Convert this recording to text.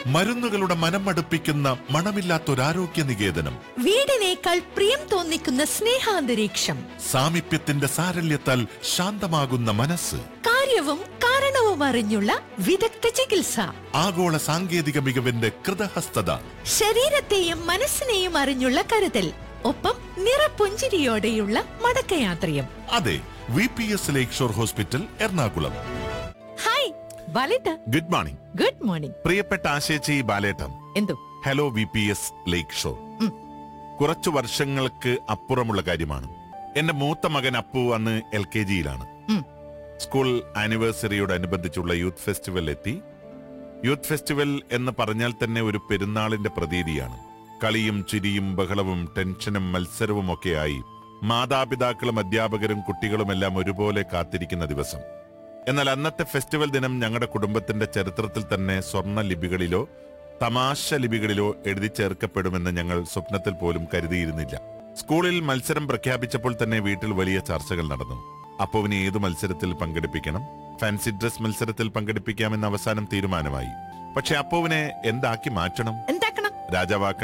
മരുന്നുകളുടെ മനമടുപ്പിക്കുന്ന മണമില്ലാത്തൊരാരോഗ്യ നികേതനം വീടിനേക്കാൾ പ്രിയം തോന്നിക്കുന്ന സ്നേഹാന്തരീക്ഷം സാമീപ്യത്തിന്റെ സാരല്യത്താൽ ശാന്തമാകുന്ന മനസ്സ് കാര്യവും കാരണവും അറിഞ്ഞുള്ള വിദഗ്ധ ചികിത്സ ആഗോള സാങ്കേതിക മികവിന്റെ കൃതഹസ്തത ശരീരത്തെയും മനസ്സിനെയും അറിഞ്ഞുള്ള കരുതൽ ഒപ്പം നിറപുഞ്ചിരിയോടെയുള്ള മടക്കയാത്രയും അതെ V P S lakeshore hospital Ernakulam hi ബാലേട്ട ഗുഡ് മോർണിംഗ് ഗുഡ് മോർണിംഗ് പ്രിയപ്പെട്ട ആശേച്ചി ബാലേട്ടൻ എന്തോ hello V P S lakeshore ഉം. കുറച്ചു വർഷങ്ങൾക്ക് അപ്പുറമുള്ള കാര്യമാണ് എന്റെ മൂത്ത മകൻ അപ്പു അന്ന് എൽ കെ ജിയിലാണ് ഉം. സ്കൂൾ ആനിവേഴ്സറിയോടനുബന്ധിച്ചുള്ള യൂത്ത് ഫെസ്റ്റിവൽ എത്തി യൂത്ത് ഫെസ്റ്റിവൽ എന്ന് പറഞ്ഞാൽ തന്നെ ഒരു പെരുന്നാളിന്റെ പ്രതീതിയാണ് കളിയും ചിരിയും ബഹളവും ടെൻഷനും മത്സരവും ഒക്കെയായി മാതാപിതാക്കളും അധ്യാപകരും കുട്ടികളുമെല്ലാം ഒരുപോലെ കാത്തിരിക്കുന്ന ദിവസം എന്നാൽ അന്നത്തെ ഫെസ്റ്റിവൽ ദിനം ഞങ്ങളുടെ കുടുംബത്തിന്റെ ചരിത്രത്തിൽ തന്നെ സ്വർണ്ണ ലിപികളിലോ തമാശ ലിപികളിലോ എഴുതി ചേർക്കപ്പെടുമെന്ന് ഞങ്ങൾ സ്വപ്നത്തിൽ പോലും കരുതിയിരുന്നില്ല സ്കൂളിൽ മത്സരം പ്രഖ്യാപിച്ചപ്പോൾ തന്നെ വീട്ടിൽ വലിയ ചർച്ചകൾ നടന്നു അപ്പുവിനെ ഏതു മത്സരത്തിൽ പങ്കെടുപ്പിക്കണം ഫാൻസി ഡ്രസ് മത്സരത്തിൽ പങ്കെടുപ്പിക്കാമെന്ന് അവസാനം തീരുമാനമായി പക്ഷെ അപ്പുവിനെ എന്താക്കി മാറ്റണം എന്താക്കണം രാജാവാക്കണം